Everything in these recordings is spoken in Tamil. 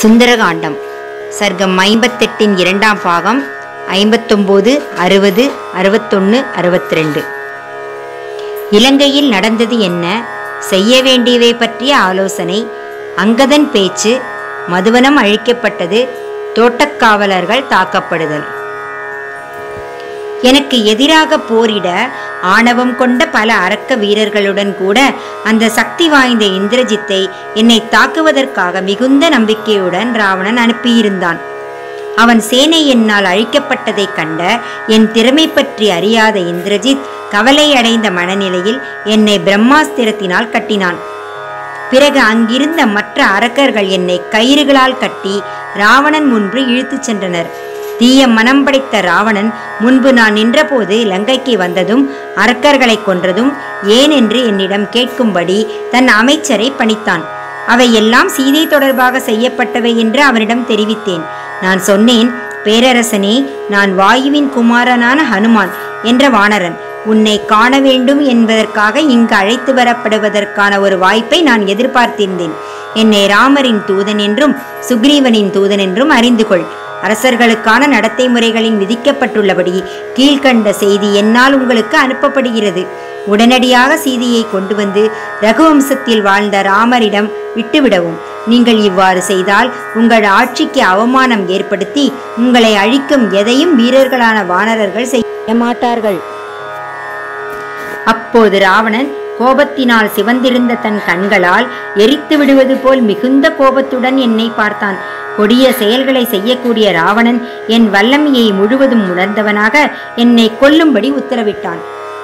சுந்தரகாண்டம் சர்க்கம் ஐம்பத்தெட்டின் இரண்டாம் பாகம் ஐம்பத்தொம்போது அறுபது அறுபத்தொன்று அறுபத்தி ரெண்டு இலங்கையில் நடந்தது என்ன செய்ய வேண்டியவை பற்றிய ஆலோசனை அங்கதன் பேச்சு மதுவனம் அழிக்கப்பட்டது தோட்டக்காவலர்கள் தாக்கப்படுதல் எனக்கு எதிராக போரிட ஆணவம் கொண்ட பல அரக்க வீரர்களுடன் கூட அந்த சக்தி வாய்ந்த இந்திரஜித்தை என்னை தாக்குவதற்காக மிகுந்த நம்பிக்கையுடன் ராவணன் அனுப்பியிருந்தான் அவன் சேனை என்னால் அழிக்கப்பட்டதைக் கண்ட என் திறமை பற்றி அறியாத இந்திரஜித் கவலை அடைந்த மனநிலையில் என்னை பிரம்மாஸ்திரத்தினால் கட்டினான் பிறகு அங்கிருந்த மற்ற அரக்கர்கள் என்னை கயிறுகளால் கட்டி ராவணன் முன்பு இழுத்துச் சென்றனர் தீய மனம் படைத்த ராவணன் முன்பு நான் நின்றபோது லங்கைக்கு வந்ததும் அரக்கர்களை கொன்றதும் ஏன் என்று என்னிடம் கேட்கும்படி தன் அமைச்சரை பணித்தான் அவை எல்லாம் சீதை தொடர்பாக செய்யப்பட்டவை என்று அவனிடம் தெரிவித்தேன் நான் சொன்னேன் பேரரசனே நான் வாயுவின் குமாரனான ஹனுமான் என்ற வானரன் உன்னை காண வேண்டும் என்பதற்காக இங்கு அழைத்து வரப்படுவதற்கான ஒரு வாய்ப்பை நான் எதிர்பார்த்திருந்தேன் என்னை ராமரின் தூதன் என்றும் சுக்ரீவனின் தூதன் என்றும் அறிந்து கொள் அரசர்களுக்கான நடத்தை முறைகளின் விதிக்கப்பட்டுள்ளபடி கீழ்கண்ட செய்தி என்னால் உங்களுக்கு அனுப்பப்படுகிறது உடனடியாக சீதையை கொண்டு வந்து ரகுவம்சத்தில் வாழ்ந்த ராமரிடம் விட்டுவிடவும் நீங்கள் இவ்வாறு செய்தால் உங்கள் ஆட்சிக்கு அவமானம் ஏற்படுத்தி உங்களை அழிக்கும் எதையும் வீரர்களான வானரர்கள் செய்ய மாட்டார்கள் அப்போது ராவணன் கோபத்தினால் சிவந்திருந்த தன் கண்களால் எரித்து விடுவது போல் மிகுந்த கோபத்துடன் என்னை பார்த்தான் கொடிய செயல்களை செய்யக்கூடிய ராவணன் என் வல்லமையை முழுவதும் உணர்ந்தவனாக என்னை கொல்லும்படி உத்தரவிட்டான்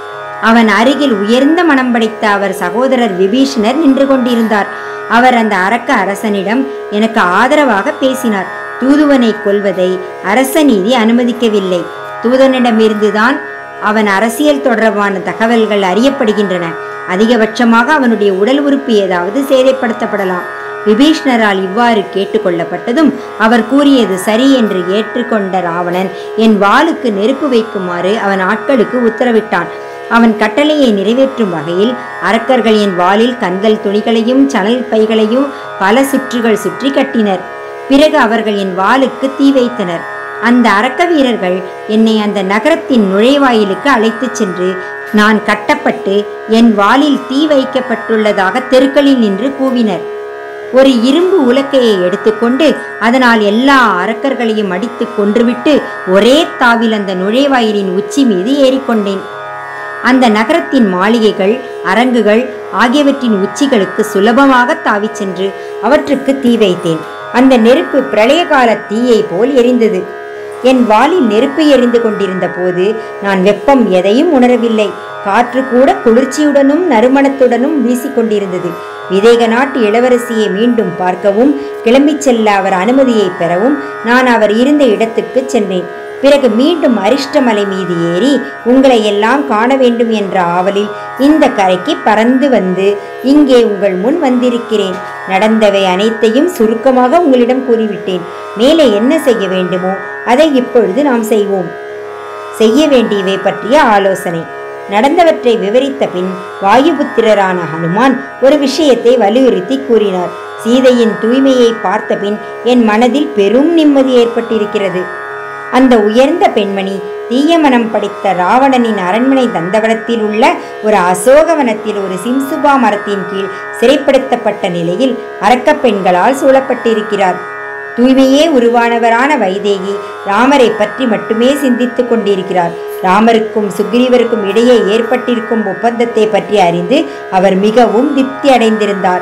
அவன் அருகில் உயர்ந்த மனம் படைத்த அவர் சகோதரர் விபீஷணர் நின்று கொண்டிருந்தார் அவர் அந்த அரக்க அரசனிடம் எனக்கு ஆதரவாக பேசினார் தூதுவனை கொல்வதை அரச நீதி அனுமதிக்கவில்லை தூதனிடமிருந்துதான் அவன் அரசியல் தொடர்பான தகவல்கள் அறியப்படுகின்றன அதிகபட்சமாக அவனுடைய உடல் உறுப்பு ஏதாவது சேதைப்படுத்தப்படலாம் விபீஷ்ணரால் இவ்வாறு கேட்டுக்கொள்ளப்பட்டதும் அவர் கூறியது சரி என்று ஏற்றுக்கொண்ட ராவணன் என் வாளுக்கு நெருப்பு வைக்குமாறு அவன் ஆட்களுக்கு உத்தரவிட்டான் அவன் கட்டளையை நிறைவேற்றும் வகையில் அரக்கர்கள் என் வாளில் கந்தல் துணிகளையும் சணல் பைகளையும் பல சுற்றுகள் சுற்றி கட்டினர் பிறகு அவர்கள் என் வாளுக்கு தீ வைத்தனர் அந்த அரக்க வீரர்கள் என்னை அந்த நகரத்தின் நுழைவாயிலுக்கு அழைத்துச் சென்று நான் கட்டப்பட்டு என் வாளில் தீ வைக்கப்பட்டுள்ளதாக தெருக்களில் நின்று கூவினர் ஒரு இரும்பு உலக்கையை எடுத்துக்கொண்டு அதனால் எல்லா அரக்கர்களையும் அடித்து கொன்றுவிட்டு ஒரே தாவில் அந்த நுழைவாயிலின் உச்சி மீது ஏறிக்கொண்டேன் அந்த நகரத்தின் மாளிகைகள் அரங்குகள் ஆகியவற்றின் உச்சிகளுக்கு சுலபமாக தாவிச் சென்று அவற்றுக்கு தீ வைத்தேன் அந்த நெருப்பு பிரளய கால தீயை போல் எரிந்தது என் வாளில் நெருப்பு எரிந்து கொண்டிருந்த போது நான் வெப்பம் எதையும் உணரவில்லை காற்று கூட குளிர்ச்சியுடனும் நறுமணத்துடனும் வீசிக்கொண்டிருந்தது விதேக நாட்டு இளவரசியை மீண்டும் பார்க்கவும் கிளம்பிச் செல்ல அவர் அனுமதியை பெறவும் நான் அவர் இருந்த இடத்துக்கு சென்றேன் பிறகு மீண்டும் அரிஷ்டமலை மீது ஏறி உங்களை எல்லாம் காண வேண்டும் என்ற ஆவலில் இந்த கரைக்கு பறந்து வந்து இங்கே உங்கள் முன் வந்திருக்கிறேன் நடந்தவை அனைத்தையும் சுருக்கமாக உங்களிடம் கூறிவிட்டேன் மேலே என்ன செய்ய வேண்டுமோ அதை இப்பொழுது நாம் செய்வோம் செய்ய வேண்டியவை பற்றிய ஆலோசனை நடந்தவற்றை விவரித்த பின் வாயுபுத்திரரான ஹனுமான் ஒரு விஷயத்தை வலியுறுத்தி கூறினார் சீதையின் தூய்மையை பார்த்த பின் என் மனதில் பெரும் நிம்மதி ஏற்பட்டிருக்கிறது அந்த உயர்ந்த பெண்மணி தீய மனம் படைத்த ராவணனின் அரண்மனை தந்தவனத்தில் உள்ள ஒரு அசோகவனத்தில் ஒரு சிம்சுபா மரத்தின் கீழ் சிறைப்படுத்தப்பட்ட நிலையில் அரக்க பெண்களால் சூழப்பட்டிருக்கிறார் தூய்மையே உருவானவரான வைதேகி ராமரை பற்றி மட்டுமே சிந்தித்துக் கொண்டிருக்கிறார் ராமருக்கும் சுக்ரீவருக்கும் இடையே ஏற்பட்டிருக்கும் ஒப்பந்தத்தை பற்றி அறிந்து அவர் மிகவும் திருப்தி அடைந்திருந்தார்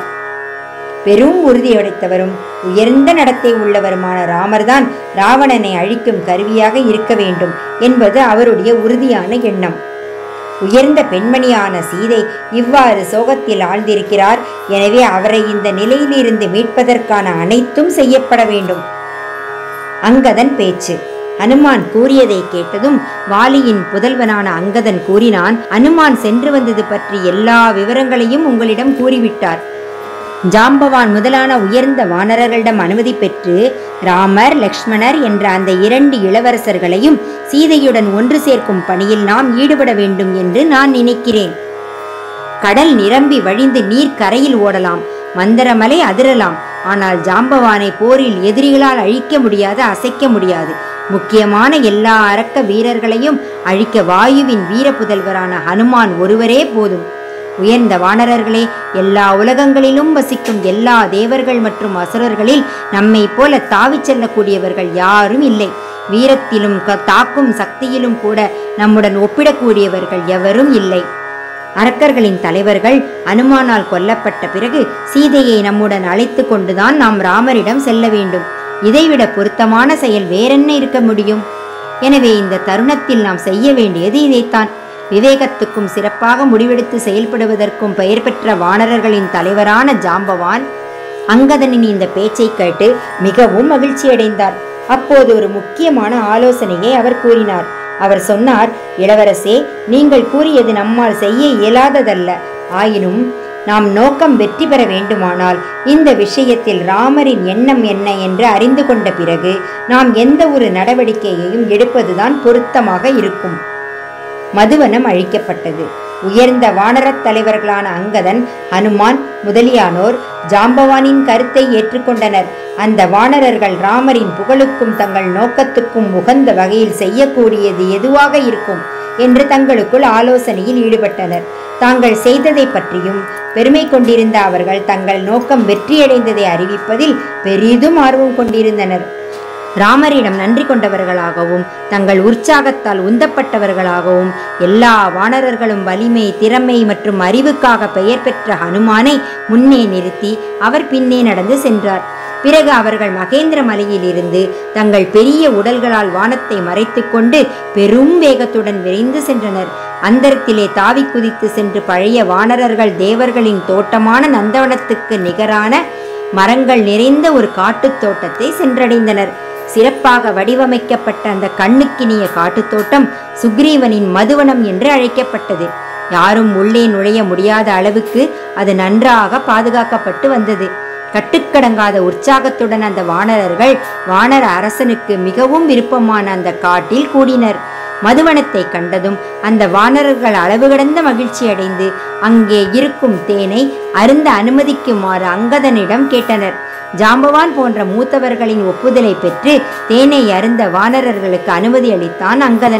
பெரும் உறுதியடைத்தவரும் உயர்ந்த நடத்தை உள்ளவருமான ராமர்தான் ராவணனை அழிக்கும் கருவியாக இருக்க வேண்டும் என்பது அவருடைய உறுதியான எண்ணம் உயர்ந்த பெண்மணியான சீதை இவ்வாறு சோகத்தில் ஆழ்ந்திருக்கிறார் எனவே அவரை இந்த நிலையிலிருந்து மீட்பதற்கான அனைத்தும் செய்யப்பட வேண்டும் அங்கதன் பேச்சு அனுமான் கூறியதை கேட்டதும் வாலியின் புதல்வனான அங்கதன் கூறினான் அனுமான் சென்று வந்தது பற்றி எல்லா விவரங்களையும் உங்களிடம் கூறிவிட்டார் ஜாம்பவான் முதலான உயர்ந்த வானரர்களிடம் அனுமதி பெற்று ராமர் லக்ஷ்மணர் என்ற அந்த இரண்டு இளவரசர்களையும் சீதையுடன் ஒன்று சேர்க்கும் பணியில் நாம் ஈடுபட வேண்டும் என்று நான் நினைக்கிறேன் கடல் நிரம்பி வழிந்து நீர் கரையில் ஓடலாம் மந்தரமலை அதிரலாம் ஆனால் ஜாம்பவானை போரில் எதிரிகளால் அழிக்க முடியாது அசைக்க முடியாது முக்கியமான எல்லா அரக்க வீரர்களையும் அழிக்க வாயுவின் வீர புதல்வரான ஹனுமான் ஒருவரே போதும் உயர்ந்த வானரர்களே எல்லா உலகங்களிலும் வசிக்கும் எல்லா தேவர்கள் மற்றும் அசுரர்களில் நம்மை போல தாவிச் செல்லக்கூடியவர்கள் யாரும் இல்லை வீரத்திலும் க- தாக்கும் சக்தியிலும் கூட நம்முடன் ஒப்பிடக்கூடியவர்கள் எவரும் இல்லை அரக்கர்களின் தலைவர்கள் அனுமானால் கொல்லப்பட்ட பிறகு சீதையை நம்முடன் அழைத்து கொண்டுதான் நாம் ராமரிடம் செல்ல வேண்டும் இதைவிட பொருத்தமான செயல் வேறென்ன இருக்க முடியும் எனவே இந்த தருணத்தில் நாம் செய்ய வேண்டியது இதைத்தான் விவேகத்துக்கும் சிறப்பாக முடிவெடுத்து செயல்படுவதற்கும் பெயர் பெற்ற வானரர்களின் தலைவரான ஜாம்பவான் அங்கதனின் இந்த பேச்சை கேட்டு மிகவும் மகிழ்ச்சியடைந்தார் அப்போது ஒரு முக்கியமான ஆலோசனையை அவர் கூறினார் அவர் சொன்னார் இளவரசே நீங்கள் கூறியது நம்மால் செய்ய இயலாததல்ல ஆயினும் நாம் நோக்கம் வெற்றி பெற வேண்டுமானால் இந்த விஷயத்தில் ராமரின் எண்ணம் என்ன என்று அறிந்து கொண்ட பிறகு நாம் எந்த ஒரு நடவடிக்கையையும் எடுப்பதுதான் பொருத்தமாக இருக்கும் மதுவனம் அழிக்கப்பட்டது உயர்ந்த வானரத் தலைவர்களான அங்கதன் ஹனுமான் முதலியானோர் ஜாம்பவானின் கருத்தை ஏற்றுக்கொண்டனர் அந்த வானரர்கள் ராமரின் புகழுக்கும் தங்கள் நோக்கத்துக்கும் உகந்த வகையில் செய்யக்கூடியது எதுவாக இருக்கும் என்று தங்களுக்குள் ஆலோசனையில் ஈடுபட்டனர் தாங்கள் செய்ததை பற்றியும் பெருமை கொண்டிருந்த அவர்கள் தங்கள் நோக்கம் வெற்றியடைந்ததை அறிவிப்பதில் பெரிதும் ஆர்வம் கொண்டிருந்தனர் ராமரிடம் நன்றி கொண்டவர்களாகவும் தங்கள் உற்சாகத்தால் உந்தப்பட்டவர்களாகவும் எல்லா வானரர்களும் வலிமை திறமை மற்றும் அறிவுக்காக பெயர் பெற்ற ஹனுமானை முன்னே நிறுத்தி அவர் பின்னே நடந்து சென்றார் பிறகு அவர்கள் மகேந்திர மலையிலிருந்து தங்கள் பெரிய உடல்களால் வானத்தை மறைத்துக்கொண்டு பெரும் வேகத்துடன் விரைந்து சென்றனர் அந்தரத்திலே தாவி குதித்து சென்று பழைய வானரர்கள் தேவர்களின் தோட்டமான நந்தவனத்துக்கு நிகரான மரங்கள் நிறைந்த ஒரு காட்டுத் தோட்டத்தை சென்றடைந்தனர் சிறப்பாக வடிவமைக்கப்பட்ட அந்த கண்ணுக்கினிய காட்டுத் தோட்டம் சுக்ரீவனின் மதுவனம் என்று அழைக்கப்பட்டது யாரும் உள்ளே நுழைய முடியாத அளவுக்கு அது நன்றாக பாதுகாக்கப்பட்டு வந்தது கட்டுக்கடங்காத உற்சாகத்துடன் அந்த வானரர்கள் வானர அரசனுக்கு மிகவும் விருப்பமான அந்த காட்டில் கூடினர் மதுவனத்தை கண்டதும் அந்த வானரர்கள் அளவு கடந்த மகிழ்ச்சி அடைந்து அங்கே இருக்கும் தேனை அருந்த அனுமதிக்குமாறு அங்கதனிடம் கேட்டனர் ஜாம்பவான் போன்ற மூத்தவர்களின் ஒப்புதலை பெற்று தேனை அருந்த வானரர்களுக்கு அனுமதி அளித்தான் அங்கதன்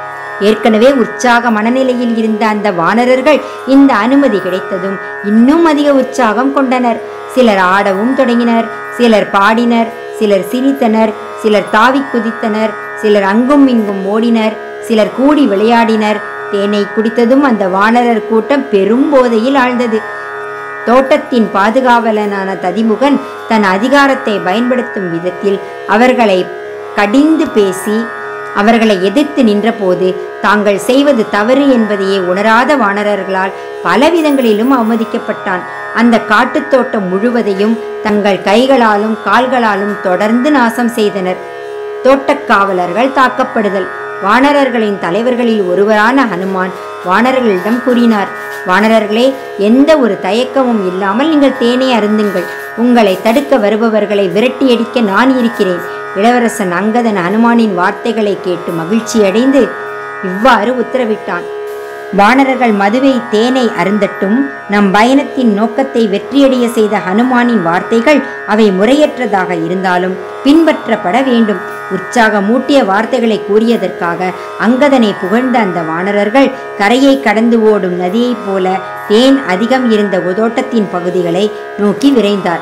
ஏற்கனவே உற்சாக மனநிலையில் இருந்த அந்த வானரர்கள் இந்த அனுமதி கிடைத்ததும் இன்னும் அதிக உற்சாகம் கொண்டனர் சிலர் ஆடவும் தொடங்கினர் சிலர் பாடினர் சிலர் சிரித்தனர் சிலர் தாவி குதித்தனர் சிலர் அங்கும் இங்கும் ஓடினர் சிலர் கூடி விளையாடினர் தேனை குடித்ததும் அந்த வானரர் கூட்டம் பெரும் போதையில் ஆழ்ந்தது தோட்டத்தின் பாதுகாவலனான ததிமுகன் தன் அதிகாரத்தை பயன்படுத்தும் விதத்தில் அவர்களை கடிந்து பேசி அவர்களை எதிர்த்து நின்றபோது தாங்கள் செய்வது தவறு என்பதையே உணராத வானரர்களால் பல விதங்களிலும் அவமதிக்கப்பட்டான் அந்த காட்டுத் தோட்டம் முழுவதையும் தங்கள் கைகளாலும் கால்களாலும் தொடர்ந்து நாசம் செய்தனர் தோட்டக்காவலர்கள் தாக்கப்படுதல் வானரர்களின் தலைவர்களில் ஒருவரான ஹனுமான் வானரர்களிடம் கூறினார் வானரர்களே எந்த ஒரு தயக்கமும் இல்லாமல் நீங்கள் தேனை அருந்துங்கள் உங்களை தடுக்க வருபவர்களை விரட்டியடிக்க நான் இருக்கிறேன் இளவரசன் அங்கதன் ஹனுமானின் வார்த்தைகளை கேட்டு மகிழ்ச்சியடைந்து இவ்வாறு உத்தரவிட்டான் வானரர்கள் மதுவை தேனை அருந்தட்டும் நம் பயணத்தின் நோக்கத்தை வெற்றியடைய செய்த ஹனுமானின் வார்த்தைகள் அவை முறையற்றதாக இருந்தாலும் பின்பற்றப்பட வேண்டும் உற்சாகமூட்டிய வார்த்தைகளை கூறியதற்காக அங்கதனை புகழ்ந்த அந்த வானரர்கள் கரையை கடந்து ஓடும் நதியைப் போல தேன் அதிகம் இருந்த தோட்டத்தின் பகுதிகளை நோக்கி விரைந்தார்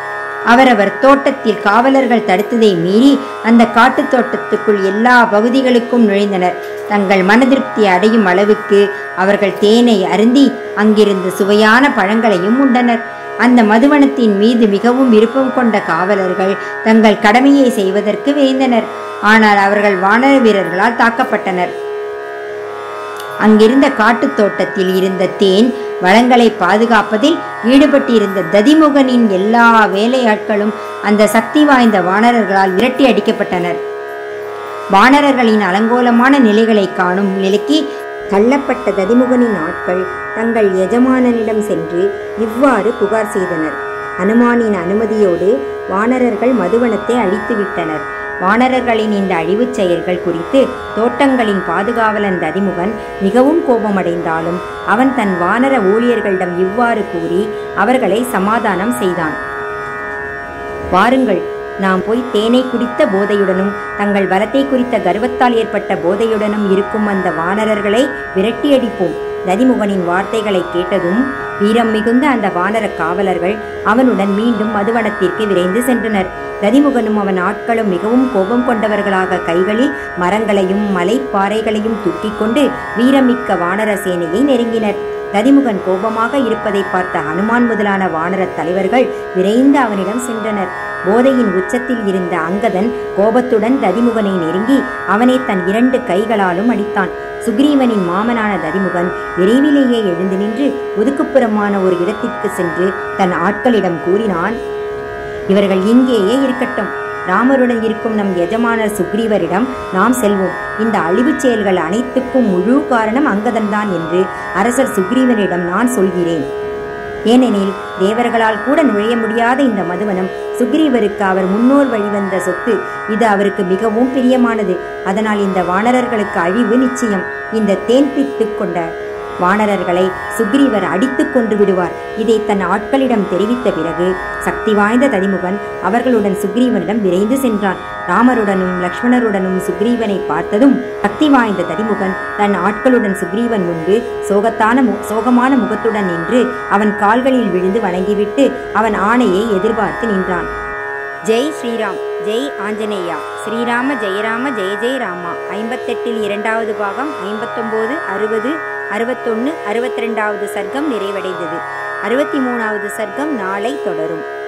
அவரவர் தோட்டத்தில் காவலர்கள் தடுத்ததை மீறி அந்த காட்டுத் தோட்டத்துக்குள் எல்லா பகுதிகளுக்கும் நுழைந்தனர் தங்கள் மனதிருப்தி அடையும் அளவுக்கு அவர்கள் தேனை அருந்தி அங்கிருந்து சுவையான பழங்களையும் உண்டனர் அந்த மதுவனத்தின் மீது மிகவும் விருப்பம் கொண்ட காவலர்கள் தங்கள் கடமையை செய்வதற்கு விரைந்தனர் ஆனால் அவர்கள் வானர வீரர்களால் தாக்கப்பட்டனர் அங்கிருந்த காட்டுத் தோட்டத்தில் இருந்த தேன் வளங்களை பாதுகாப்பதில் ஈடுபட்டிருந்த ததிமுகனின் எல்லா வேலையாட்களும் அந்த சக்தி வாய்ந்த வானரர்களால் விரட்டி அடிக்கப்பட்டனர் வானரர்களின் அலங்கோலமான நிலைகளை காணும் நிலைக்கு தள்ளப்பட்ட ததிமுகனின் ஆட்கள் தங்கள் எஜமானனிடம் சென்று இவ்வாறு புகார் செய்தனர் ஹனுமானின் அனுமதியோடு வானரர்கள் மதுவனத்தை அழித்துவிட்டனர் வானரர்களின் இந்த அழிவுச் செயல்கள் குறித்து தோட்டங்களின் பாதுகாவலன் ததிமுகன் மிகவும் கோபமடைந்தாலும் அவன் தன் வானர ஊழியர்களிடம் இவ்வாறு கூறி அவர்களை சமாதானம் செய்தான் வாருங்கள் நாம் போய் தேனை குடித்த போதையுடனும் தங்கள் பலத்தை குறித்த கர்வத்தால் ஏற்பட்ட போதையுடனும் இருக்கும் அந்த வானரர்களை விரட்டியடிப்போம் நதிமுகனின் வார்த்தைகளை கேட்டதும் வீரம் மிகுந்த அந்த வானர காவலர்கள் அவனுடன் மீண்டும் மதுவனத்திற்கு விரைந்து சென்றனர் ரதிமுகனும் அவன் ஆட்களும் மிகவும் கோபம் கொண்டவர்களாக கைகளில் மரங்களையும் மலைப்பாறைகளையும் தூக்கிக் கொண்டு வீரமிக்க வானர சேனையை நெருங்கினர் ரதிமுகன் கோபமாக இருப்பதை பார்த்த ஹனுமான் முதலான வானரத் தலைவர்கள் விரைந்து அவனிடம் சென்றனர் போதையின் உச்சத்தில் இருந்த அங்கதன் கோபத்துடன் ததிமுகனை நெருங்கி அவனை தன் இரண்டு கைகளாலும் அடித்தான் சுக்ரீவனின் மாமனான ததிமுகன் விரைவிலேயே எழுந்து நின்று ஒதுக்குப்புறமான ஒரு இடத்திற்கு சென்று தன் ஆட்களிடம் கூறினான் இவர்கள் இங்கேயே இருக்கட்டும் ராமருடன் இருக்கும் நம் எஜமானர் சுக்ரீவரிடம் நாம் செல்வோம் இந்த அழிவுச் செயல்கள் அனைத்துக்கும் முழு காரணம் அங்கதன்தான் என்று அரசர் சுக்ரீவனிடம் நான் சொல்கிறேன் ஏனெனில் தேவர்களால் கூட நுழைய முடியாத இந்த மதுவனம் சுக்ரீவருக்கு அவர் முன்னோர் வழிவந்த சொத்து இது அவருக்கு மிகவும் பிரியமானது அதனால் இந்த வானரர்களுக்கு அழிவு நிச்சயம் இந்த தேன் பித்துக் கொண்ட வானரர்களை சுக்ரீவர் அடித்துக் கொன்று விடுவார் இதை தன் ஆட்களிடம் தெரிவித்த பிறகு சக்தி வாய்ந்த ததிமுகன் அவர்களுடன் சுக்ரீவனிடம் விரைந்து சென்றான் ராமருடனும் லக்ஷ்மணருடனும் சுக்ரீவனை பார்த்ததும் சக்தி வாய்ந்த ததிமுகன் தன் ஆட்களுடன் சுக்ரீவன் முன்பு சோகத்தான மு- சோகமான முகத்துடன் நின்று அவன் கால்களில் விழுந்து வணங்கிவிட்டு அவன் ஆணையை எதிர்பார்த்து நின்றான் ஜெய் ஸ்ரீராம் ஜெய் ஆஞ்சநேயா ஸ்ரீராம ஜெயராம ஜெய ஜெய ராமா ஐம்பத்தெட்டில் இரண்டாவது பாகம் ஐம்பத்தொம்போது அறுபது அறுபத்தொன்று அறுபத்தி ரெண்டாவது சர்க்கம் நிறைவடைந்தது அறுபத்தி மூணாவது சர்க்கம் நாளை தொடரும்